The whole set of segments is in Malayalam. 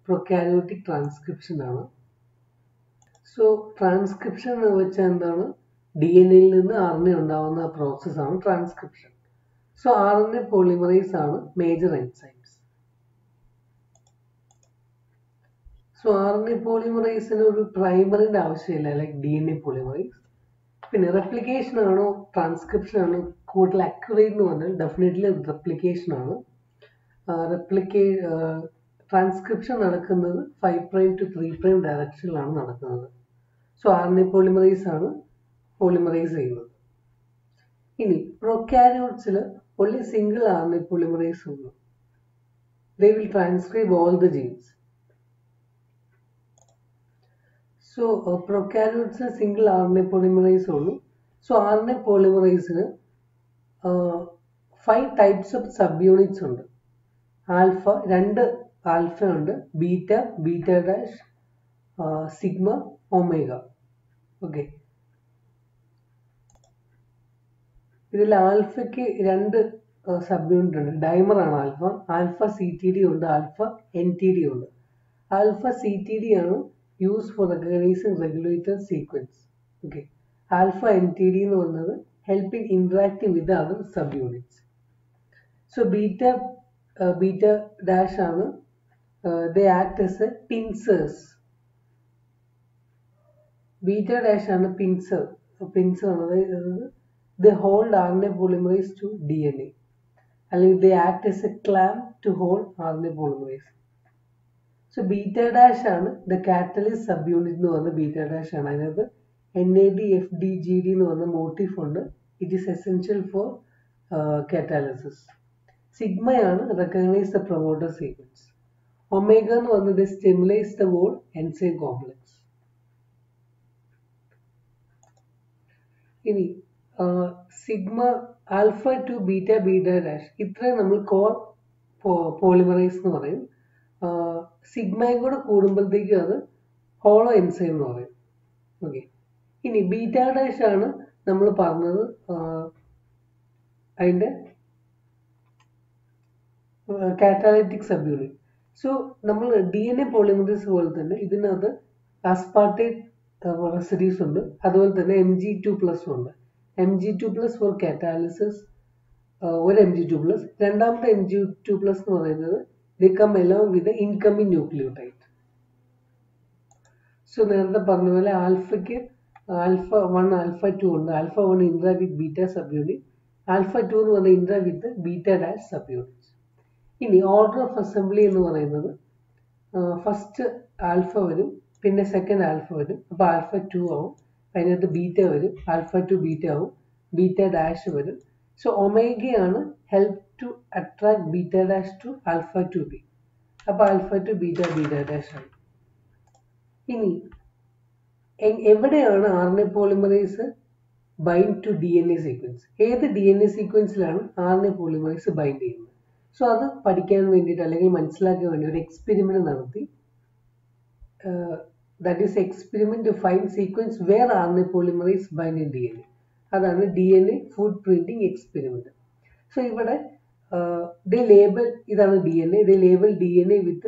പ്രൊക്കാരിയോട്ടിക് ട്രാൻസ്ക്രിപ്ഷൻ ആണ് സോ ട്രാൻസ്ക്രിപ്ഷൻ എന്ന് വെച്ചാൽ എന്താണ് ഡി എൻ എയിൽ നിന്ന് ആർ എൻ എ ഉണ്ടാവുന്ന പ്രോസസ്സാണ് transcription so R N A polymerase ആണ് major enzymes so R N A പോളിമറൈസിന് ഒരു പ്രൈമറിന്റെ ആവശ്യമില്ല like D N A polymerase പിന്നെ റെപ്ലിക്കേഷൻ ആണോ ട്രാൻസ്ക്രിപ്ഷൻ ആണോ കൂടുതൽ അക്യുറേറ്റ് എന്ന് പറഞ്ഞാൽ ഡെഫിനറ്റ്ലി റെപ്ലിക്കേഷൻ ആണ് റെപ്ലിക്കേ ട്രാൻസ്ക്രിപ്ഷൻ നടക്കുന്നത് five prime to three prime ഡയറക്ഷനിലാണ് നടക്കുന്നത് so R N A polymerase ആണ് പോളിമറൈസ് ചെയ്യുന്നത് ഇനി പ്രൊക്കാരിയോട്സിൽ only single R N A polymerase ഉള്ളൂ they will transcribe all the genes so പ്രൊക്കാരിയോട്സിൽ single R N A polymerase ഉള്ളൂ സോ ആർ എൻ എ പോളിമറൈസിന് five types of subunits ഉണ്ട് ആൽഫ രണ്ട് ആൽഫ ഉണ്ട് beta beta dash sigma omega okay ഇതിൽ ആൽഫയ്ക്ക് രണ്ട് സബ് യൂണിറ്റ് ഉണ്ട് ഡൈമർ ആണ് alpha alpha C T D ഉണ്ട് ആൽഫ എൻ ടി ഡി ഉണ്ട് ആൽഫ സി ടി ഡി ആണ് use for recognising regulator sequence okay alpha N T D എന്ന് പറയുന്നത് help in interacting with other subunits so beta beta dash ആണ് they act as a pincers beta dash ആണ് പിൻസർ പിൻസർ അതായത് the hold R N A polymerase to D N A അല്ലെങ്കിൽ they act as a clamp to hold R N A polymerase so beta dash ആണ് ദ കാറ്റലിസ്റ്റ് സബ് യൂണിറ്റ് എന്ന് പറഞ്ഞ ബീറ്റ ഡാഷ് ആണ് അതിനകത്ത് N A D F D G D എന്ന് പറഞ്ഞ മോട്ടീഫ് ഉണ്ട് it is essential four catalysis സിഗ്മയാണ് recognise the promoter sequence omega എന്ന് പറഞ്ഞത് stimulates the whole enzyme complex ഇനി sigma alpha two beta beta dash ഇത്രയും നമ്മൾ കോർ പോളിമറൈസ് എന്ന് പറയും സിഗ്മയും കൂടെ കൂടുമ്പോഴത്തേക്കും അത് ഹോളോ എൻസൈം എന്ന് പറയും ഓക്കെ ഇനി ബീറ്റ ഡാഷ് ആണ് നമ്മൾ പറഞ്ഞത് അതിൻ്റെ കാറ്റാലിറ്റിക് സബ് യൂണിറ്റ് സോ നമ്മൾ ഡി എൻ എ പോളിമറൈസ് പോലെ തന്നെ ഇതിനകത്ത് ആസ്പാർട്ടേറ്റ് റെസിഡീസ് ഉണ്ട് അതുപോലെ തന്നെ എം ജി ടു പ്ലസ് ഉണ്ട് M G two plus for catalysis ഒരു എം ജി ടു പ്ലസ് രണ്ടാമത്തെ എം ജി ടു പ്ലസ് എന്ന് പറയുന്നത് the come along with incoming nucleotide so നേരത്തെ പറഞ്ഞ പോലെ ആൽഫയ്ക്ക് ആൽഫ വൺ ആൽഫ ടു ഉണ്ട് alpha one interact with beta subunit alpha two എന്ന് പറഞ്ഞാൽ interact with beta dash subunits ഇനി ഓർഡർ ഓഫ് അസംബ്ലി എന്ന് പറയുന്നത് ഫസ്റ്റ് ആൽഫ വരും പിന്നെ സെക്കൻഡ് ആൽഫ വരും അപ്പോൾ ആൽഫ ടു ആവും അതിനകത്ത് ബീറ്റ വരും ആൽഫ ടു ബീറ്റ ആവും ബീറ്റ ഡാഷ് വരും സോ ഒമേഗയാണ് help to attract beta dash to alpha two B അപ്പോൾ alpha two beta beta dash ആയി ഇനി എവിടെയാണ് R N A polymerase bind to D N A sequence ഏത് ഡി എൻ എ സീക്വൻസിലാണ് R N A polymerase bind ചെയ്യുന്നത് സോ അത് പഠിക്കാൻ വേണ്ടിയിട്ട് അല്ലെങ്കിൽ മനസ്സിലാക്കാൻ വേണ്ടി ഒരു എക്സ്പെരിമെന്റ് നടത്തി that is experiment to find sequence where R N A polymerase bind in D N A അതാണ് D N A footprinting experiment so ഇവിടെ ദ ലേബൽ ഇതാണ് D N A the label D N A with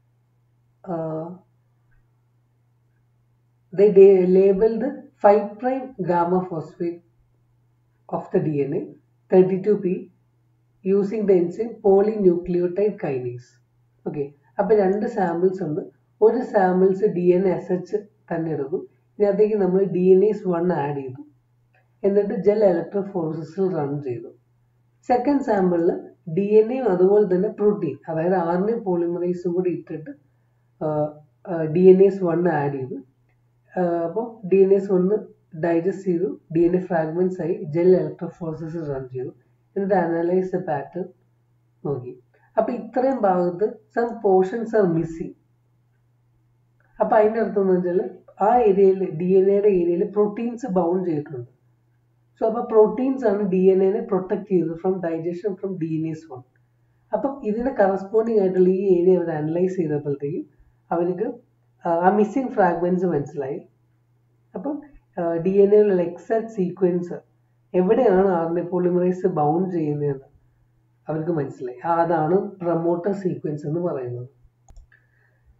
they labeled the 5 prime gamma phosphate of the DNA 32P using the enzyme polynucleotide kinase. Okay അപ്പൊ രണ്ട് സാമ്പിൾസ് ഉണ്ട് ഒരു samples D N ase H തന്നെ എടുക്കും ഇതിനകത്തേക്ക് നമ്മൾ D N ase one add ചെയ്തു എന്നിട്ട് ജെൽ ഇലക്ട്രോഫോറസിൽ റൺ ചെയ്തു സെക്കൻഡ് സാമ്പിളിൽ ഡി എൻ എയും അതുപോലെ തന്നെ പ്രോട്ടീൻ അതായത് ആർ എൻ എ പോളിമറൈസും കൂടി ഇട്ടിട്ട് D N ase one add ചെയ്തു അപ്പോൾ ഡി എൻ എസ് ഒന്ന് ഡൈജസ്റ്റ് ചെയ്തു ഡി എൻ എ ഫ്രാഗ്മെന്റ്സ് ആയി ജെൽ ഇലക്ട്രോഫോറസിൽ റൺ ചെയ്തു എന്നിട്ട് അനലൈസ് ദ പാറ്റേൺ നോക്കി അപ്പൊ ഇത്രയും ഭാഗത്ത് സം പോർഷൻസ് ആർ മിസ്സിങ് അപ്പൊ അതിന്റെ അർത്ഥം എന്ന് വെച്ചാൽ ആ ഏരിയയിൽ ഡി എൻ എയുടെ ഏരിയയിൽ പ്രോട്ടീൻസ് ബൗണ്ട് ചെയ്തിട്ടുണ്ട് സോ അപ്പൊ പ്രോട്ടീൻസ് ആണ് ഡി എൻ എനെ പ്രൊട്ടക്ട് ചെയ്തത് from digestion from D N ase one അപ്പം ഇതിന് കറസ്പോണ്ടിങ് ആയിട്ടുള്ള ഈ ഏരിയ അവർ അനലൈസ് ചെയ്തപ്പോഴത്തേക്കും അവർക്ക് ആ മിസ്സിംഗ് ഫ്രാഗ്മെന്റ്സ് മനസ്സിലായി അപ്പം ഡി എൻ എയിലുള്ള എക്സാക്ട് സീക്വൻസ് എവിടെയാണ് R N A polymerase bound ചെയ്യുന്നതെന്ന് അവർക്ക് മനസ്സിലായി അതാണ് പ്രൊമോട്ടർ സീക്വൻസ് എന്ന് പറയുന്നത്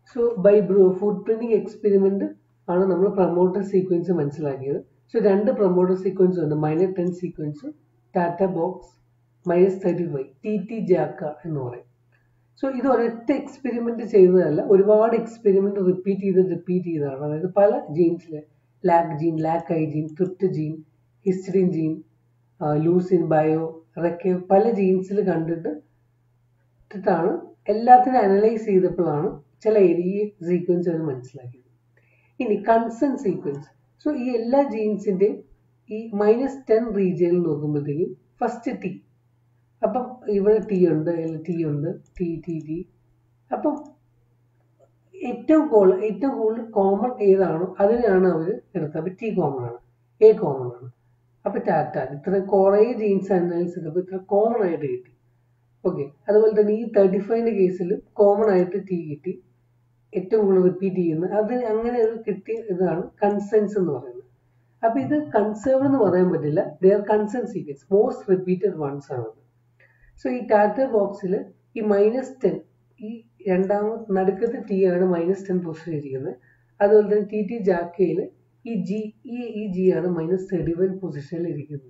so by footprinting experiment ആണ് നമ്മൾ പ്രൊമോട്ടർ സീക്വൻസ് മനസ്സിലാക്കിയത് സോ രണ്ട് പ്രൊമോട്ടർ സീക്വൻസ് ഉണ്ട് minus ten sequence TATA box minus thirty five T T ജാക്ക എന്ന് പറയും സോ ഇത് ഒരൊറ്റ എക്സ്പെരിമെന്റ് ചെയ്തതല്ല ഒരുപാട് എക്സ്പെരിമെന്റ് റിപ്പീറ്റ് ചെയ്ത് റിപ്പീറ്റ് ചെയ്തതാണ് അതായത് പല ജീൻസിലെ lac gene lac I gene ട്രിപ്റ്റ് gene histidine gene leucine bio അതൊക്കെ പല ജീൻസിൽ കണ്ടിട്ട് ാണ് എല്ലാത്തിനും അനലൈസ് ചെയ്തപ്പോഴാണ് ചില ഏരിയ സീക്വൻസ് അത് മനസ്സിലാക്കിയത് ഇനി കൺസേൺ സീക്വൻസ് സോ ഈ എല്ലാ ജീൻസിന്റെയും ഈ മൈനസ് ടെൻ റീജിയനിൽ നോക്കുമ്പോഴത്തേക്കും ഫസ്റ്റ് ടി അപ്പം ഇവിടെ ടി ഉണ്ട് ടി ഉണ്ട് ടി ടി ടി അപ്പം ഏറ്റവും കൂടുതൽ ഏറ്റവും കൂടുതൽ കോമൺ ഏതാണോ അതിനെയാണ് അവർ എടുത്തത് അപ്പം ടി കോമൺ ആണ് എ കോമൺ ആണ് അപ്പൊ ടാറ്റ ഇത്ര കുറേ ജീൻസ് അനലൈസ് ചെയ്തപ്പോൾ ഇത്ര കോമൺ ആയിട്ട് കിട്ടി ഓക്കെ അതുപോലെ തന്നെ ഈ തേർട്ടി ഫൈവിന്റെ കേസിൽ കോമൺ ആയിട്ട് ടി കിട്ടി ഏറ്റവും കൂടുതൽ റിപ്പീറ്റ് ചെയ്യുന്നത് അത് അങ്ങനെ ഒരു കിട്ടിയ ഇതാണ് കൺസെൻസ് എന്ന് പറയുന്നത് അപ്പൊ ഇത് കൺസേർവ് എന്ന് പറയാൻ പറ്റില്ല they are conserved sequence most repeated ones ആണ് സോ ഈ ടാറ്റ ബോക്സിൽ ഈ മൈനസ് ടെൻ ഈ രണ്ടാമത് നടുക്കത്തെ ടി ആണ് മൈനസ് ടെൻ പൊസിഷൻ ഇരിക്കുന്നത് അതുപോലെ തന്നെ ടി ടി ജാക്കയിൽ ഈ ജി ഈ ഈ ജി ആണ് മൈനസ് തേർട്ടി വൺ പൊസിഷനിൽ ഇരിക്കുന്നത്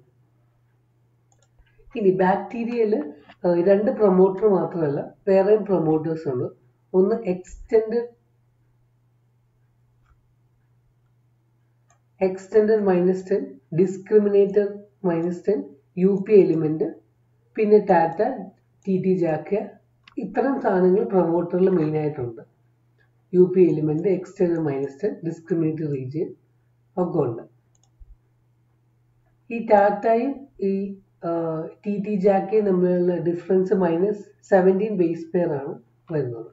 ഇനി ബാക്ടീരിയയിൽ രണ്ട് പ്രൊമോട്ടർ മാത്രമല്ല വേറെയും പ്രൊമോട്ടേഴ്സ് ഉണ്ട് ഒന്ന് extend extend minus ten discriminator minus ten U P element പിന്നെ ടാറ്റ ടി ടി ജാക്ക ഇത്തരം സാധനങ്ങൾ പ്രൊമോട്ടറിൽ മെയിൻ ആയിട്ടുണ്ട് U P element extend minus ten discriminator region ഒക്കെ ഉണ്ട് ഈ ടാറ്റയും ഈ ടി ടി ജാക്കയും തമ്മിലുള്ള difference minus seventeen base pair ആണ് വരുന്നത്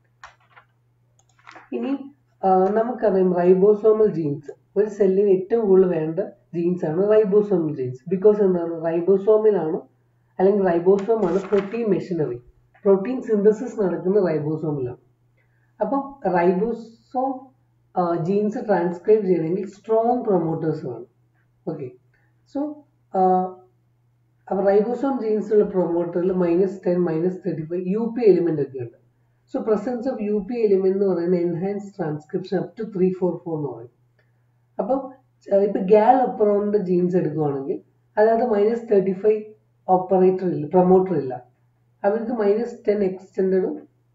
ഇനി നമുക്കറിയാം റൈബോസോമൽ ജീൻസ് ഒരു സെല്ലിന് ഏറ്റവും കൂടുതൽ വേണ്ട ജീൻസ് ആണ് റൈബോസോമൽ ജീൻസ് ബിക്കോസ് എന്താണ് റൈബോസോമിലാണ് അല്ലെങ്കിൽ റൈബോസോം ആണ് പ്രോട്ടീൻ മെഷീനറി പ്രോട്ടീൻ സിന്തസിസ് നടക്കുന്ന റൈബോസോമിലാണ് അപ്പം റൈബോസോം ജീൻസ് ട്രാൻസ്ക്രൈബ് ചെയ്യണമെങ്കിൽ സ്ട്രോങ് പ്രൊമോട്ടേഴ്സ് വേണം ഓക്കെ സോ അപ്പോൾ റൈബോസോം ജീൻസിലുള്ള പ്രൊമോട്ടറിൽ minus ten minus thirty five U P element ഒക്കെ ഉണ്ട് so presence of U P element എന്ന് പറയുന്നത് enhance transcription up to three four four എന്ന് പറയും അപ്പം ഇപ്പൊ ഗ്യാൽ ഒപ്പറോണിന്റെ ജീൻസ് എടുക്കുവാണെങ്കിൽ അതായത് മൈനസ് തേർട്ടി ഫൈവ് ഓപ്പറേറ്റർ ഇല്ല പ്രൊമോട്ടർ ഇല്ല അവർക്ക് മൈനസ് ടെൻ എക്സ്റ്റൻഡും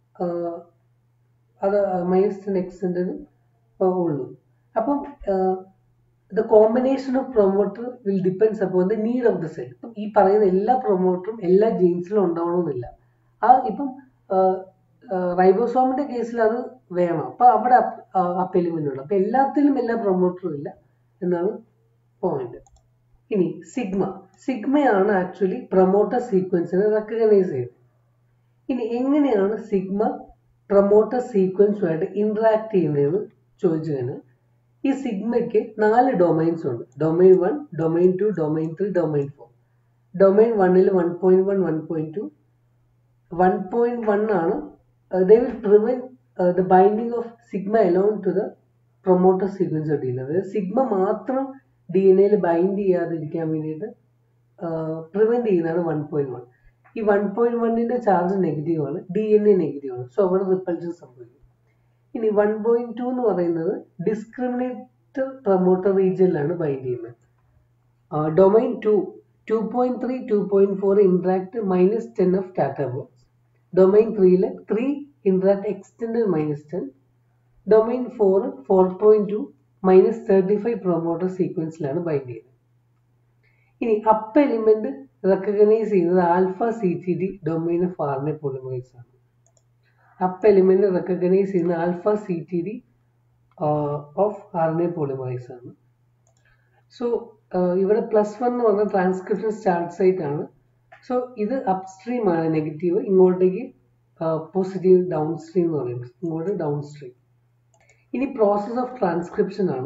അത് മൈനസ് ടെൻ എക്സ്റ്റൻഡും ഉള്ളൂ അപ്പം the combination of promoter will depends upon the need of the cell ഇപ്പം ഈ പറയുന്ന എല്ലാ പ്രൊമോട്ടറും എല്ലാ ജീൻസിലും ഉണ്ടാവണമെന്നില്ല ആ ഇപ്പം റൈബോസോമിന്റെ കേസിൽ അത് വേണം അപ്പൊ അവിടെ അപ്പ് എലിമെന്റ് ഉണ്ട് അപ്പൊ എല്ലാത്തിലും എല്ലാ പ്രൊമോട്ടറും ഇല്ല എന്നാണ് പോയിന്റ് ഇനി സിഗ്മ സിഗ്മയാണ് ആക്ച്വലി പ്രൊമോട്ടർ സീക്വൻസിനെ റെക്കഗ്നൈസ് ചെയ്യുന്നത് ഇനി എങ്ങനെയാണ് സിഗ്മ പ്രൊമോട്ടർ സീക്വൻസുമായിട്ട് ഇന്ററാക്ട് ചെയ്യുന്നതെന്ന് ചോദിച്ചു കഴിഞ്ഞാൽ ഈ സിഗ്മയ്ക്ക് നാല് ഡൊമൈൻസ് ഉണ്ട് domain one domain two domain three domain four domain വണ്ണിൽ one point one one point two one point one ആണ് they will prevent the binding of sigma alone to the promoter sequence of D N അതായത് സിഗ്മ മാത്രം ഡി എൻ എയിൽ ബൈൻഡ് ചെയ്യാതിരിക്കാൻ വേണ്ടിയിട്ട് പ്രിവെന്റ് ചെയ്യുന്നതാണ് വൺ പോയിന്റ് വൺ ഈ വൺ പോയിന്റ് വണ്ണിന്റെ ചാർജ് നെഗറ്റീവ് ആണ് ഡി എൻ എ നെഗറ്റീവ് ആണ് സോ അവിടെ റിപ്പൾഷൻ സംഭവിക്കും ഇനി വൺ പോയിന്റ് ടു എന്ന് പറയുന്നത് ഡിസ്ക്രിമിനേറ്റർ പ്രൊമോട്ടർ റീജിയനിലാണ് ബൈൻഡ് ചെയ്യുന്നത് domain two two point three two point four interact minus ten of TATA box domain ത്രീയിൽ three interact extend minus ten domain four four point two minus thirty five promoter സീക്വൻസിലാണ് ബൈൻഡ് ചെയ്യുന്നത് ഇനി അപ്പ് എലിമെന്റ് റെക്കഗ്നൈസ് ചെയ്യുന്നത് alpha C T D domain of RNA polymerase ആണ് അപ്പ് എലിമെന്റ് റെക്കഗ്നൈസ് ചെയ്യുന്ന alpha C T D of RNA polymerase ആണ് സോ ഇവിടെ പ്ലസ് വൺ എന്ന് പറഞ്ഞ ട്രാൻസ്ക്രിപ്ഷൻ സ്റ്റാർട്ട് സൈറ്റ് ആണ് സോ ഇത് അപ്സ്ട്രീം ആണ് നെഗറ്റീവ് ഇങ്ങോട്ടേക്ക് പോസിറ്റീവ് ഡൗൺ സ്ട്രീം എന്ന് പറയും ഇങ്ങോട്ട് ഡൗൺ സ്ട്രീം ഇനി പ്രോസസ് ഓഫ് ട്രാൻസ്ക്രിപ്ഷൻ ആണ്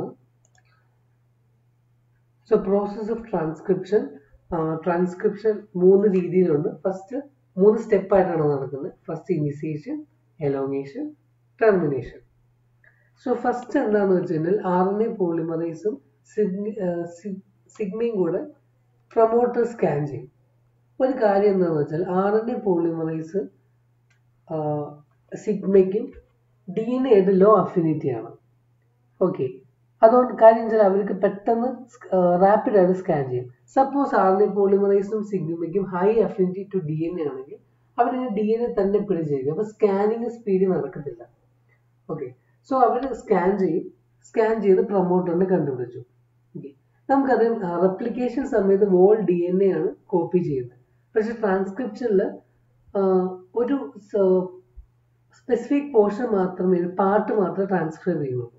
so process of transcription transcription മൂന്ന് രീതിയിലുണ്ട് ഫസ്റ്റ് മൂന്ന് സ്റ്റെപ്പ് ആയിട്ടാണ് നടക്കുന്നത് first initiation elongation termination so first എന്താന്ന് വെച്ച് കഴിഞ്ഞാൽ ആർ എൻ എ പോളിമറൈസും സിഗ്മയും കൂടെ പ്രൊമോട്ടർ സ്കാൻ ചെയ്യും ഒരു കാര്യം എന്താണെന്ന് വെച്ചാൽ ആർ എൻ എ പോളിമറൈസ് സിഗ്മയ്ക്കും ഡി എൻ എ ആയിട്ട് ലോ അഫിനിറ്റി ആണ് ഓക്കെ അതുകൊണ്ട് കാര്യം വെച്ചാൽ അവർക്ക് പെട്ടെന്ന് റാപ്പിഡ് ആയിട്ട് സ്കാൻ ചെയ്യും സപ്പോസ് ആർ എൻ എ പോളിമറൈസും സിഗ്മയ്ക്കും high affinity to D N A ആണെങ്കിൽ അവരിങ്ങനെ ഡി എൻ എ തന്നെ പിടിച്ചേക്കും അപ്പൊ സ്കാനിങ് സ്പീഡിൽ നടക്കത്തില്ല ഓക്കെ സോ അവർ സ്കാൻ ചെയ്യും സ്കാൻ ചെയ്ത് പ്രൊമോട്ടറിനെ കണ്ടുപിടിച്ചു ഓക്കെ നമുക്കറിയാം റെപ്ലിക്കേഷൻ സമയത്ത് വോൾ ഡി എൻ എ ആണ് കോപ്പി ചെയ്യുന്നത് പക്ഷെ ട്രാൻസ്ക്രിപ്ഷനിൽ ഒരു സ്പെസിഫിക് പോർഷൻ മാത്രമേ പാർട്ട് മാത്രമേ ട്രാൻസ്ക്രൈബ് ചെയ്യുന്നുള്ളൂ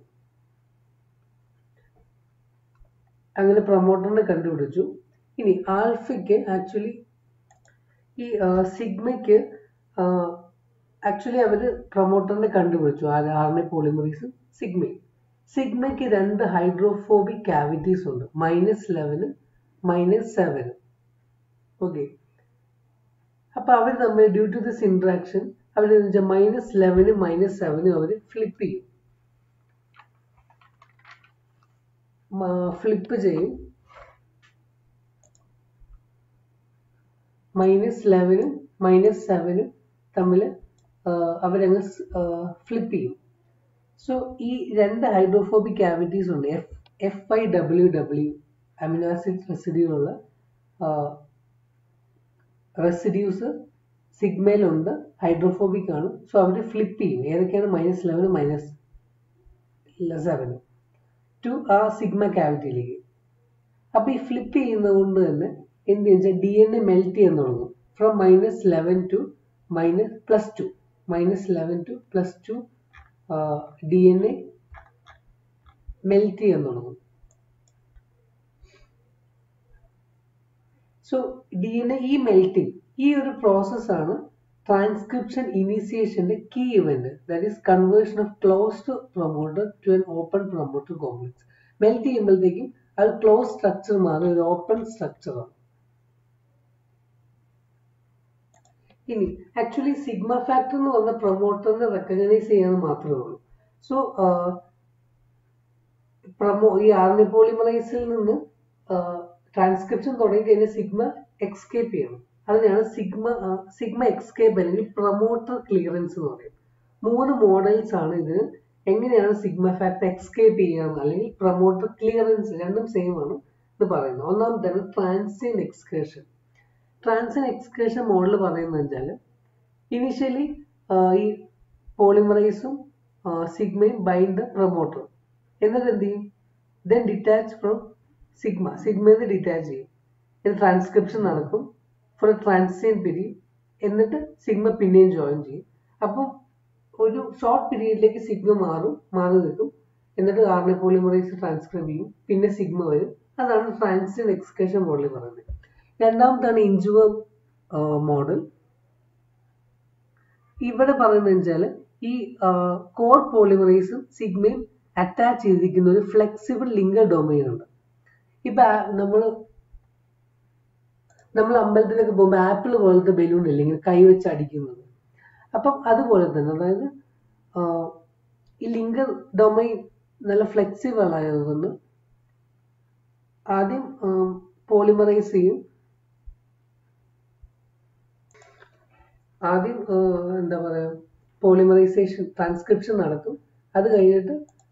അങ്ങനെ പ്രൊമോട്ടറിനെ കണ്ടുപിടിച്ചു ഇനി ആൽഫയ്ക്ക് ആക്ച്വലി ഈ സിഗ്മയ്ക്ക് ആക്ച്വലി അവർ പ്രൊമോട്ടറിനെ കണ്ടുപിടിച്ചു ആറിനെ പോളിമറീസും സിഗ്മയും സിഗ്മയ്ക്ക് രണ്ട് ഹൈഡ്രോഫോബിക് കാവിറ്റീസ് ഉണ്ട് മൈനസ് ലെവനും മൈനസ് സെവനും ഓക്കെ അപ്പൊ അവർ തമ്മിൽ ഡ്യൂ ടു ദിസ് ഇന്ററാക്ഷൻ അവർ മൈനസ് ലെവനും മൈനസ് സെവനും അവർ ഫ്ലിപ്പ് ചെയ്യും ഫ്ലിപ്പ് ചെയ്യും മൈനസ് ലെവനും മൈനസ് സെവനും തമ്മിൽ അവരങ്ങ് ഫ്ലിപ്പ് ചെയ്യും സോ ഈ രണ്ട് ഹൈഡ്രോഫോബിക് കാവിറ്റീസ് ഉണ്ട് F F I W W amino acid റെസിഡ്യൂള്ള റെസിഡ്യൂസ് സിഗ്മയിലുണ്ട് ഹൈഡ്രോഫോബിക് ആണ് സോ അവർ ഫ്ലിപ്പ് ചെയ്യും ഏതൊക്കെയാണ് മൈനസ് ലെവനും മൈനസ് സെവനും ടു ആ സിഗ്മ കാവിറ്റിയിലേക്ക് അപ്പൊ ഈ ഫ്ലിപ്പ് ചെയ്യുന്നത് കൊണ്ട് തന്നെ എന്ത് വെച്ചാൽ ഡി എൻ എ മെൽറ്റ് ചെയ്യാൻ തുടങ്ങും from minus eleven to minus plus two minus eleven to plus two D N A melt ചെയ്യാൻ തുടങ്ങും സോ ഡി എൻ എ ഈ മെൽറ്റിംഗ് ഈ ഒരു പ്രോസസ്സാണ് ട്രാൻസ്ക്രിപ്ഷൻ ഇനീസിയേഷന്റെ key event that is conversion of closed promoter to an open promoter complex melt ചെയ്യുമ്പോഴത്തേക്കും അത് ക്ലോസ് സ്ട്രക്ചർ മാറി ഒരു ഓപ്പൺ സ്ട്രക്ചറാണ് ഇനി ആക്ച്വലി സിഗ്മ ഫാക്ടർ എന്ന് പറഞ്ഞ പ്രൊമോട്ടറിനെ റെക്കഗ്നൈസ് ചെയ്യാൻ മാത്രമേ ഉള്ളൂ സോ പ്രൊമോ ഈ ആർമി പോളിമറൈസിൽ നിന്ന് ട്രാൻസ്ക്രിപ്ഷൻ തുടങ്ങി കഴിഞ്ഞാൽ സിഗ്മ എക്സ്കേപ്പ് ചെയ്യണം അതിനാണ് സിഗ്മ സിഗ്മ എക്സ്കേപ്പ് അല്ലെങ്കിൽ പ്രൊമോട്ടർ ക്ലിയറൻസ് എന്ന് പറയും മൂന്ന് മോഡൽസ് ആണ് ഇതിന് എങ്ങനെയാണ് സിഗ്മ ഫാക്ടർ എക്സ്കേപ്പ് ചെയ്യാന്ന് അല്ലെങ്കിൽ പ്രൊമോട്ടർ ക്ലിയറൻസ് രണ്ടും സെയിം ആണ് ഇത് പറയുന്നത് ഒന്നാമത്തേണ് ട്രാൻസിയൻ എക്സ്കേഷൻ ട്രാൻസിയൻ എക്സ്കേഷൻ മോഡൽ പറയുന്നത് വെച്ചാൽ ഇനിഷ്യലി ഈ പോളിമറൈസും സിഗ്മയും ബൈൻഡ് ദ പ്രൊമോട്ടർ എന്നിട്ട് എന്ത് ചെയ്യും ദെൻ ഡിറ്റാച്ച് ഫ്രം സിഗ്മ സിഗ്മയിൽ നിന്ന് ഡിറ്റാച്ച് ചെയ്യും ഇത് ട്രാൻസ്ക്രിപ്ഷൻ നടക്കും ഫോർ എ ട്രാൻസിയൻ പീരീഡ് എന്നിട്ട് സിഗ്മ പിന്നെയും ജോയിൻ ചെയ്യും അപ്പം ഒരു ഷോർട്ട് പീരീഡിലേക്ക് സിഗ്മ മാറും മാറി നിൽക്കും എന്നിട്ട് ആർണെ പോളിമറൈസ് ട്രാൻസ്ക്രൈബ് ചെയ്യും പിന്നെ സിഗ്മ വരും അതാണ് ട്രാൻസിയൻ എക്സ്കേഷൻ മോഡൽ പറയുന്നത് രണ്ടാമത്താണ് ഇഞ്ചുവ മോഡൽ ഇവിടെ പറയുന്നത് വെച്ചാൽ ഈ കോഡ് പോളിമറൈസും സിഗ്മയും അറ്റാച്ച് ചെയ്തിരിക്കുന്ന ഒരു ഫ്ലെക്സിബിൾ ലിങ്കർ ഡൊമൈൻ ഉണ്ട് ഇപ്പൊ നമ്മൾ നമ്മൾ അമ്പലത്തിലൊക്കെ പോകുമ്പോൾ ആപ്പിൾ പോലത്തെ ബലൂൺ ഇല്ല ഇങ്ങനെ കൈ വെച്ച് അടിക്കുന്നത് അപ്പം അതുപോലെ തന്നെ അതായത് ഈ ലിങ്കർ ഡൊമൈൻ നല്ല ഫ്ലെക്സിബിൾ ആയതുകൊണ്ട് ആദ്യം പോളിമറൈസ് ചെയ്യും ആദ്യം എന്താ പറയാ പോളിമറൈസേഷൻ ട്രാൻസ്ക്രിപ്ഷൻ നടക്കും അത് കഴിഞ്ഞിട്ട്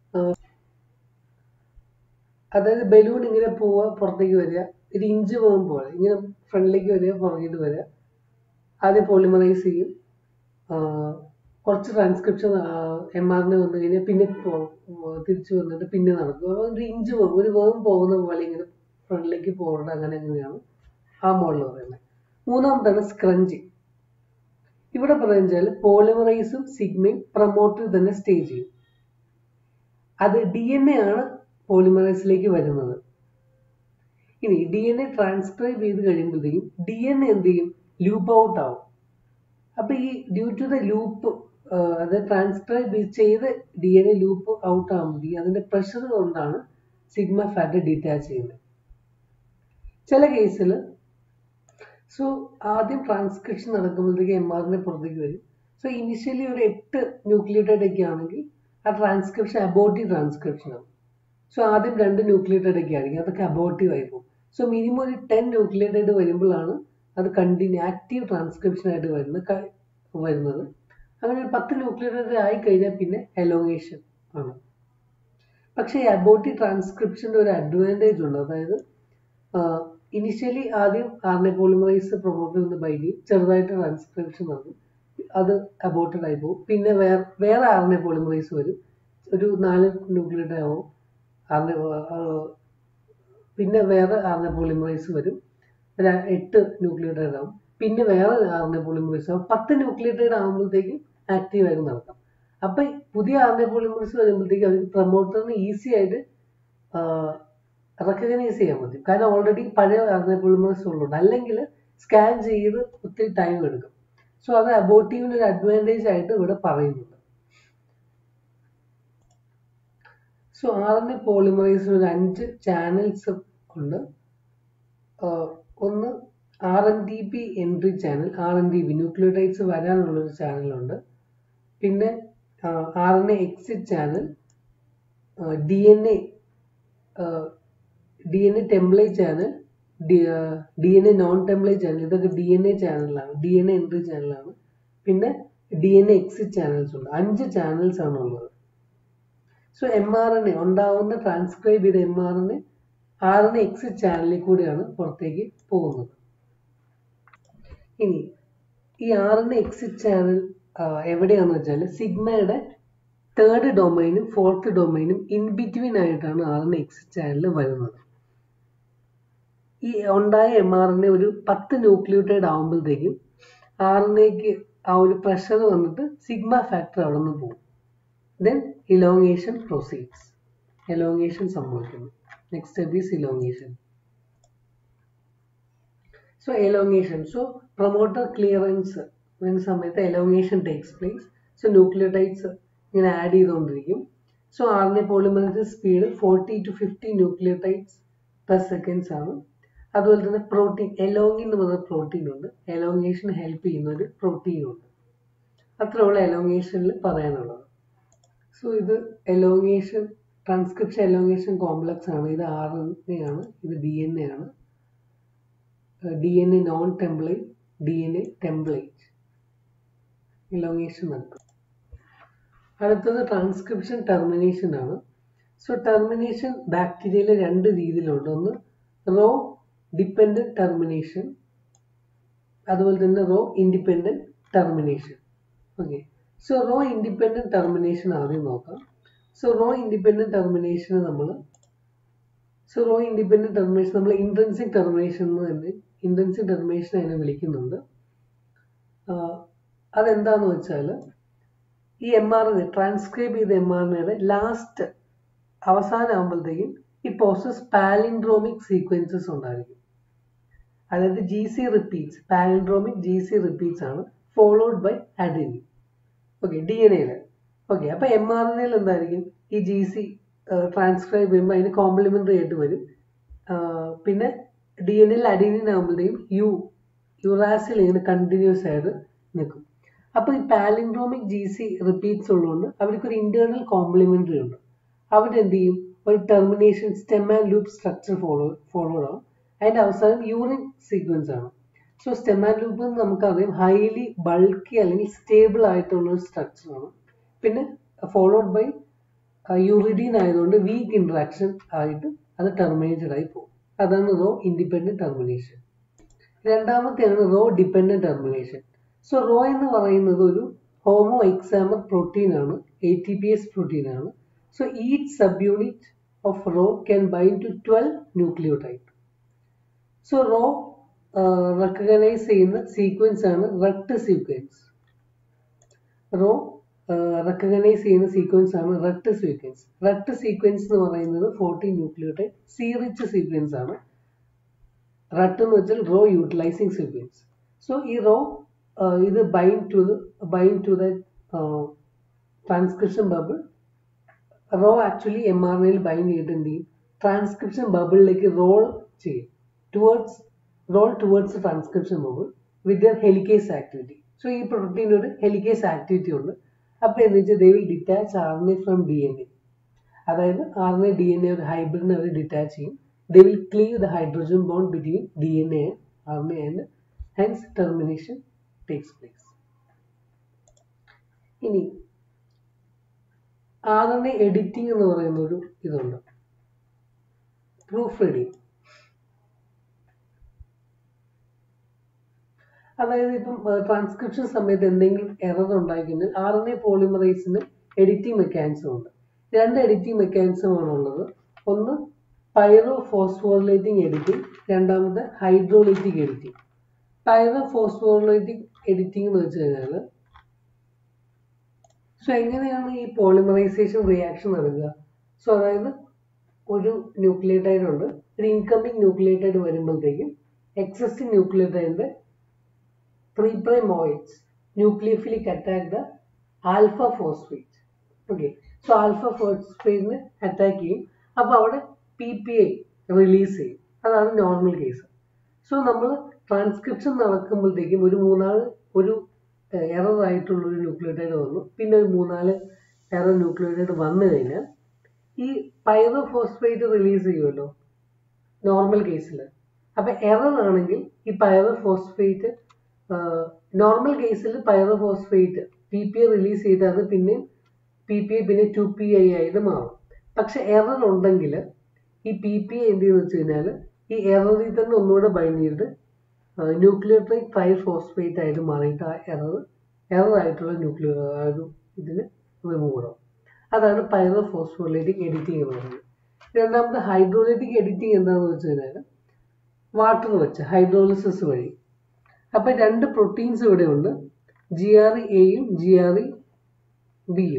അതായത് ബലൂൺ ഇങ്ങനെ പോവുക പുറത്തേക്ക് വരിക ഒരു ഇഞ്ച് പോകുമ്പോൾ ഇങ്ങനെ ഫ്രണ്ടിലേക്ക് വരിക പുറകിട്ട് വരിക ആദ്യം പോളിമറൈസ് ചെയ്യും കുറച്ച് ട്രാൻസ്ക്രിപ്ഷൻ എം ആറിന് വന്നു കഴിഞ്ഞാൽ പിന്നെ തിരിച്ചു വന്നിട്ട് പിന്നെ നടക്കും ഒരു ഇഞ്ച് പോകും ഒരു വേഗം പോകുന്ന പോലെ ഇങ്ങനെ ഫ്രണ്ടിലേക്ക് പോകേണ്ട അങ്ങനെ അങ്ങനെയാണ് ആ മോഡൽ പറയുന്നത് മൂന്നാമത്താണ് സ്ക്രഞ്ചിങ് ഇവിടെ പറയുന്നത് പോളിമറൈസും സിഗ്മയും പ്രൊമോട്ടർ തന്നെ സ്റ്റേ ചെയ്യും അത് ഡി എൻ എ ആണ് പോളിമറൈസിലേക്ക് വരുന്നത് ഇനി ഡി എൻ എ ട്രാൻസ്ക്രൈബ് ചെയ്ത് കഴിയുമ്പോഴത്തേക്കും ഡി എൻ എ എന്ത് ചെയ്യും ലൂപ്പ് ഔട്ട് ആവും അപ്പൊ ഈ ഡ്യൂ ടു ദ ലൂപ്പ് അത് ട്രാൻസ്ക്രൈബ് ചെയ്ത് D N A loop out ആകുമ്പോഴത്തേക്കും അതിന്റെ പ്രഷർ കൊണ്ടാണ് സിഗ്മ ഫാറ്റ് ഡിറ്റാച്ച് ചെയ്യുന്നത് ചില കേസിൽ സോ ആദ്യം ട്രാൻസ്ക്രിപ്ഷൻ നടക്കുമ്പോഴത്തേക്ക് എം ആറിന്റെ പുറത്തേക്ക് വരും സോ ഇനിഷ്യലി ഒരു എട്ട് ന്യൂക്ലിയോട്ടൈഡ് ഒക്കെ ആണെങ്കിൽ ആ ട്രാൻസ്ക്രിപ്ഷൻ അബോട്ടീവ് ട്രാൻസ്ക്രിപ്ഷൻ ആണ് സോ ആദ്യം രണ്ട് ന്യൂക്ലിയോട്ടൈഡ് ഒക്കെ ആയിരിക്കും അതൊക്കെ അബോട്ടീവ് ആയി പോകും സോ മിനിമം ഒരു ടെൻ ന്യൂക്ലിയോട്ടൈഡ് വരുമ്പോഴാണ് അത് കണ്ടിന്യൂ ആക്റ്റീവ് ട്രാൻസ്ക്രിപ്ഷൻ ആയിട്ട് വരുന്നത് വരുന്നത് അങ്ങനെ ഒരു പത്ത് ന്യൂക്ലിയോടൈഡ് ആയി കഴിഞ്ഞാൽ പിന്നെ എലോങ്ങേഷൻ ആണ് പക്ഷേ അബോട്ടി ട്രാൻസ്ക്രിപ്ഷൻ്റെ ഒരു അഡ്വാൻറ്റേജ് ഉണ്ട് അതായത് ഇനിഷ്യലി ആദ്യം R N A polymerase promote ചെയ്യുന്ന ബൈലി ചെറുതായിട്ട് ട്രാൻസ്ക്രിപ്ഷൻ നടക്കും അത് അബോട്ടഡ് ആയി പോകും പിന്നെ വേറെ വേറെ ആർ എൻ എ പോളിമറൈസ് വരും ഒരു നാല് ന്യൂക്ലിയോടൈഡ് ആവും ആർ എൻ പിന്നെ വേറെ ആർ എൻ എ പോളിമറൈസ് വരും ഒരു എട്ട് ന്യൂക്ലിയോടൈഡ് ആവും പിന്നെ വേറെ ആർ എൻ എ പോളിമറൈസ് ആവും പത്ത് ന്യൂക്ലിയോടൈഡ് ആകുമ്പോഴത്തേക്കും ആക്റ്റീവ് ആയിട്ട് നടക്കാം അപ്പൊ പുതിയ ആർ എൻ എ പോളിമറൈസ് വരുമ്പോഴത്തേക്കും അവർക്ക് പ്രൊമോട്ടറിന് ഈസി ആയിട്ട് റെക്കഗ്നൈസ് ചെയ്യാൻ പറ്റും കാരണം ഓൾറെഡി പഴയ ആർ എൻ എ പോളിമറൈസ് ഉള്ളുണ്ട് അല്ലെങ്കിൽ സ്കാൻ ചെയ്ത് ഒത്തിരി ടൈം എടുക്കും സോ അത് അബോട്ടീവിന് ഒരു അഡ്വാൻറ്റേജ് ആയിട്ട് ഇവിടെ പറയുന്നുണ്ട് സോ ആർ എൻ എ പോളിമറൈസിന് ഒരു അഞ്ച് ചാനൽസ് ഉണ്ട് ഒന്ന് R N D P entry channel R N D P nucleotides വരാനുള്ള ഒരു ചാനലുണ്ട് പിന്നെ R N A exit channel D N A D N A template channel D N A non template channel ഇതൊക്കെ ഡി എൻ എ ചാനലാണ് ഡി എൻ എ എൻട്രി ചാനലാണ് പിന്നെ D N A exit channels ഉണ്ട് അഞ്ച് ചാനൽസ് ആണ് ഉള്ളത് so M R N A ഉണ്ടാവുന്ന ട്രാൻസ്ക്രൈബ് ചെയ്ത M R N A R N A exit ചാനലിൽ കൂടിയാണ് പുറത്തേക്ക് പോകുന്നത് ഇനി ഈ R N A exit channel എവിടെയാണെന്ന് വെച്ചാൽ സിഗ്മയുടെ തേർഡ് ഡൊമൈനും ഫോർത്ത് ഡൊമൈനും ഇൻ ബിറ്റ്വീൻ ആയിട്ടാണ് R N A exit channel വരുന്നത് ഈ ഉണ്ടായ എം ആർ എൻ എ ഒരു പത്ത് ന്യൂക്ലിയോട്ടൈഡ് ആകുമ്പോഴത്തേക്കും ആർ എൻ എക്ക് ആ ഒരു പ്രഷർ വന്നിട്ട് സിഗ്മ ഫാക്ടർ അവിടെ നിന്ന് പോകും ദെൻ ഇലോങ്ങേഷൻ പ്രൊസീഡ്സ് എലോങ്ങേഷൻ സംഭവിക്കുന്നു next step is elongation so elongation so promoter clearance വരുന്ന സമയത്ത് elongation takes place so nucleotides ഇങ്ങനെ ആഡ് ചെയ്തുകൊണ്ടിരിക്കും so R N A polymerase speed forty to fifty nucleotides per seconds ആണ് അതുപോലെ തന്നെ പ്രോട്ടീൻ എലോങ്ങിൻ എന്ന് പറയുന്ന പ്രോട്ടീൻ ഉണ്ട് എലോങ്ങേഷൻ ഹെൽപ്പ് ചെയ്യുന്ന ഒരു പ്രോട്ടീൻ ഉണ്ട് അത്രയുള്ള എലോങ്ങേഷനിൽ പറയാനുള്ളത് സോ ഇത് എലോങ്ങേഷൻ ട്രാൻസ്ക്രിപ്ഷൻ എലോങ്ങേഷൻ കോംപ്ലക്സ് ആണ് ഇത് ആർ എൻ എ ആണ് ഇത് ഡി എൻ എ ആണ് D N A non template D N A template elongation നടക്കും അടുത്തത് ട്രാൻസ്ക്രിപ്ഷൻ ടെർമിനേഷൻ ആണ് സോ ടെർമിനേഷൻ ബാക്ടീരിയയിൽ രണ്ട് രീതിയിലുണ്ട് ഒന്ന് റോ ഡിപ്പെൻഡന്റ് ടെർമിനേഷൻ അതുപോലെ തന്നെ rho independent termination okay so rho independent termination ആദ്യം നോക്കാം സോ റോ ഇൻഡിപെൻഡന്റ് ടെർമിനേഷൻ നമ്മൾ സോ റോ ഇൻഡിപെൻഡന്റ് ടെർമിനേഷൻ നമ്മൾ ഇൻട്രൻസിക് ടെർമിനേഷൻ എന്ന് തന്നെ ഇൻട്രൻസിക് ടെർമിനേഷൻ അതിനെ വിളിക്കുന്നുണ്ട് അതെന്താന്ന് വെച്ചാൽ ഈ എം ആർ എൻ ട്രാൻസ്ക്രൈബ് ചെയ്ത എം ആർ എയുടെ ലാസ്റ്റ് അവസാനം ആകുമ്പോഴത്തേക്കും ഈ പ്രോസസ് പാലിൻഡ്രോമിക് സീക്വൻസസ് ഉണ്ടായിരിക്കും അതായത് G C repeats palindromic G C repeats ആണ് followed by adenine okay D N എയിൽ ഓക്കെ അപ്പൊ എം ആർ എൻ എയിൽ എന്തായിരിക്കും ഈ ജി സി ട്രാൻസ്ക്രൈബ് ചെയ്യുമ്പോൾ അതിന് കോംപ്ലിമെന്ററി ആയിട്ട് വരും പിന്നെ ഡി എൻ എയിൽ അഡിനിൻ ആകുമ്പോഴത്തേക്കും യു യുറാസിൽ ഇങ്ങനെ കണ്ടിന്യൂസ് ആയിട്ട് നിൽക്കും അപ്പൊ ഈ പാലിൻഡ്രോമിക് ജി സി റിപ്പീറ്റ്സ് ഉള്ളതുകൊണ്ട് അവർക്കൊരു ഇന്റേണൽ കോംപ്ലിമെന്ററി ഉണ്ട് അവരെന്ത് ചെയ്യും ഒരു termination stem and loop structure follow followed ആവും അതിന്റെ അവസാനം യൂറിൻ സീക്വൻസ് ആണ് സോ സ്റ്റെം ആൻഡ് ലൂപ്പ് നമുക്കറിയാം ഹൈലി ബൾക്കി അല്ലെങ്കിൽ സ്റ്റേബിൾ ആയിട്ടുള്ള ഒരു സ്ട്രക്ചർ ആണ് പിന്നെ ഫോളോഡ് ബൈ യൂറിഡീൻ ആയതുകൊണ്ട് വീക്ക് ഇന്ററാക്ഷൻ ആയിട്ട് അത് ടെർമിനേറ്റഡ് ആയി പോകും അതാണ് റോ ഇൻഡിപെൻഡന്റ് ടെർമിനേഷൻ രണ്ടാമത്തെയാണ് rho dependent termination so rho എന്ന് പറയുന്നത് ഒരു ഹോമോ എക്സാമർ പ്രോട്ടീൻ ആണ് A T P ase protein ആണ് so each subunit of rho can bind to twelve nucleotide so rho recognise ചെയ്യുന്ന സീക്വൻസ് ആണ് റെക്ട് സീക്വൻസ് റോ റെക്കഗ്നൈസ് ചെയ്യുന്ന സീക്വൻസ് ആണ് റെക്ട് സീക്വൻസ് റെക്ട് സീക്വൻസ് എന്ന് പറയുന്നത് fourteen nucleotide C rich sequence ആണ് റട്ട് എന്ന് വെച്ചാൽ റോ യൂട്ടിലൈസിങ് സീക്വൻസ് സോ ഈ റോ ഇത് bind to bind to the transcription bubble rho actually M R എയിൽ ബൈൻഡ് ചെയ്തിട്ട് എന്ത് ചെയ്യും ട്രാൻസ്ക്രിപ്ഷൻ ബബിളിലേക്ക് റോൾ ചെയ്യും towards roll towards transcription bubble with their helicase activity so ഈ പ്രോട്ടീൻ ഒരു ഹെലിക്കേസ് ആക്ടിവിറ്റി ഉണ്ട് അപ്പോൾ എന്ന് വെച്ചാൽ they will detach R N A from D N A അതായത് R N A D N A ഒരു ഹൈബ്രിഡിനെ അവർ ഡിറ്റാച്ച് ചെയ്യും they will cleave the hydrogen bond between D N A R N A and hence termination takes place. ഇനി ആർ എൻ എ എഡിറ്റിംഗ് എന്ന് പറയുന്ന ഒരു ഇതുണ്ട് പ്രൂഫ് റീഡിങ് അതായത് ഇപ്പം ട്രാൻസ്ക്രിപ്ഷൻ സമയത്ത് എന്തെങ്കിലും എറർ ഉണ്ടായിക്കഴിഞ്ഞാൽ ആർ എൻ എ പോളിമറൈസിന് എഡിറ്റിംഗ് മെക്കാനിസം ഉണ്ട് രണ്ട് എഡിറ്റിംഗ് മെക്കാനിസം ആണ് ഉള്ളത് ഒന്ന് പൈറോ ഫോസ്ഫോറിലേറ്റിംഗ് എഡിറ്റിംഗ് രണ്ടാമത് hydrolytic editing pyrophosphorolytic editing എന്ന് വെച്ച് കഴിഞ്ഞാൽ സോ എങ്ങനെയാണ് ഈ പോളിമറൈസേഷൻ റിയാക്ഷൻ നടക്കുക സോ അതായത് ഒരു ന്യൂക്ലിയോടൈഡ് ഉണ്ട് ഒരു ഇൻകമിങ് ന്യൂക്ലിയോടൈഡ് വരുമ്പോഴത്തേക്കും എക്സസ്റ്റിംഗ് ന്യൂക്ലിയോടൈഡിന്റെ ത്രീ പ്രൈം ഓയിൽസ് nucleophilic attack the alpha phosphate okay so alpha ഫോസ്ഫേറ്റിന് അറ്റാക്ക് ചെയ്യും അപ്പോൾ അവിടെ പി പി ഐ റിലീസ് ചെയ്യും അതാണ് നോർമൽ കേസ് സോ നമ്മൾ ട്രാൻസ്ക്രിപ്ഷൻ നടക്കുമ്പോഴത്തേക്കും ഒരു മൂന്നാല് ഒരു എറർ ആയിട്ടുള്ള ഒരു ന്യൂക്ലിയോടൈഡ് വന്നു പിന്നെ ഒരു മൂന്നാല് എറർ ന്യൂക്ലിയോടൈഡ് വന്നു കഴിഞ്ഞാൽ ഈ പൈറോ ഫോസ്ഫേറ്റ് റിലീസ് ചെയ്യുമല്ലോ നോർമൽ കേസിൽ അപ്പൊ എറർ ആണെങ്കിൽ ഈ പൈറോ ഫോസ്ഫേറ്റ് നോർമൽ കേസിൽ pyrophosphate P P I release ചെയ്താൽ അത് പിന്നെ പി പി ഐ പിന്നെ ടു പി ഐ ആയിട്ട് മാറും പക്ഷെ എറർ ഉണ്ടെങ്കിൽ ഈ പി പി ഐ എന്ത് ചെയ്യുന്ന വെച്ച് കഴിഞ്ഞാൽ ഈ എററിൽ തന്നെ ഒന്നുകൂടെ ബൈൻഡ് ചെയ്തിട്ട് ന്യൂക്ലിയോട്രൈഡ് ട്രൈ ഫോസ്ഫേറ്റ് ആയിട്ട് മാറിയിട്ട് ആ എറർ എറർ ആയിട്ടുള്ള ന്യൂക്ലിയോ ആ ഒരു ഇതിന് റിമൂവ് ഇടും അതാണ് പൈറോ ഫോസ്ഫോറിലേറ്റിക് എഡിറ്റിംഗ് എന്ന് പറയുന്നത് രണ്ടാമത് ഹൈഡ്രോലൈറ്റിക് എഡിറ്റിംഗ് എന്താണെന്ന് വെച്ച് കഴിഞ്ഞാൽ വാട്ടർ വെച്ച് ഹൈഡ്രോളിസിസ് വഴി അപ്പം രണ്ട് പ്രോട്ടീൻസ് ഇവിടെ ഉണ്ട് ജി ആർ ഇ എയും ജി ആർ ഇ ബിയും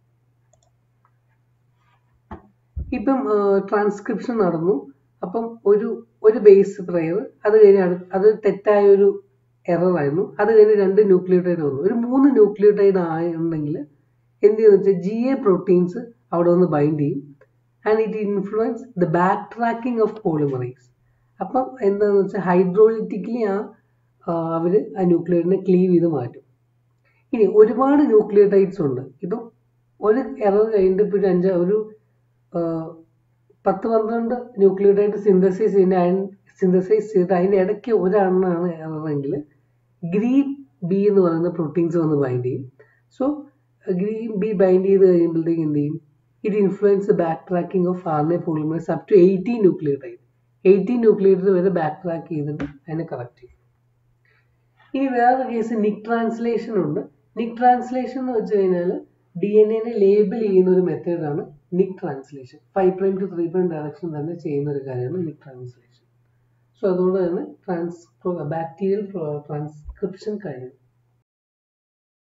ഇപ്പം ട്രാൻസ്ക്രിപ്ഷൻ നടന്നു അപ്പം ഒരു ഒരു ബേസ് പ്രയർ അത് കഴിഞ്ഞ് അടു- അത് തെറ്റായ ഒരു എറർ ആയിരുന്നു അത് കഴിഞ്ഞ് രണ്ട് ന്യൂക്ലിയോടൈഡ് വന്നു ഒരു മൂന്ന് ന്യൂക്ലിയോടൈഡ് ആയിട്ടുണ്ടെങ്കിൽ എന്ത് ചെയ്യുന്ന വെച്ചാൽ ജി എ പ്രോട്ടീൻസ് അവിടെ ഒന്ന് ബൈൻഡ് ചെയ്യും and it influence the backtracking of polymerase അപ്പം എന്താണെന്ന് വെച്ചാൽ ഹൈഡ്രോളിറ്റിക്കലി ആ അവർ ആ ന്യൂക്ലിയോഡിനെ ക്ലീവ് ചെയ്ത് മാറ്റും ഇനി ഒരുപാട് ന്യൂക്ലിയോടൈഡ്സ് ഉണ്ട് ഇപ്പം ഒരു എറർ കഴിഞ്ഞിട്ട് ഇപ്പോൾ ഒരു അഞ്ച് ഒരു ആ, പത്ത് പന്ത്രണ്ട് ന്യൂക്ലിയോടൈഡ് സിന്തസൈസ് ചെയ്യുന്ന സിന്തസൈസ് ചെയ്ത് അതിൻ്റെ ഇടയ്ക്ക് ഒരെണ്ണമാണ് എററെങ്കിൽ ഗ്രീൻ ബി എന്ന് പറയുന്ന പ്രോട്ടീൻസ് വന്ന് ബൈൻഡ് ചെയ്യും സോ ഗ്രീൻ ബി ബൈൻഡ് ചെയ്ത് കഴിയുമ്പോഴത്തേക്ക് എന്ത് ചെയ്യും it influence backtracking of R A polymerase up to eighteen nucleotide eighteen nucleotide വരെ ബാക്ക് ട്രാക്ക് ചെയ്തിട്ട് അതിനെ കറക്റ്റ് ചെയ്യും ഇനി വേറൊരു കേസ് നിക് ട്രാൻസ്ലേഷൻ ഉണ്ട് നിക് ട്രാൻസ്ലേഷൻ എന്ന് വെച്ച് കഴിഞ്ഞാൽ ഡി എൻ എനെ ലേബിൾ ചെയ്യുന്ന ഒരു മെത്തേഡാണ് nick translation five prime to three prime direction തന്നെ ചെയ്യുന്ന ഒരു കാര്യമാണ് നിക് ട്രാൻസ്ലേഷൻ സോ അതുകൊണ്ട് തന്നെ ട്രാൻസ് ബാക്ടീരിയൽ ട്രാൻസ്ക്രിപ്ഷൻ കഴിഞ്ഞു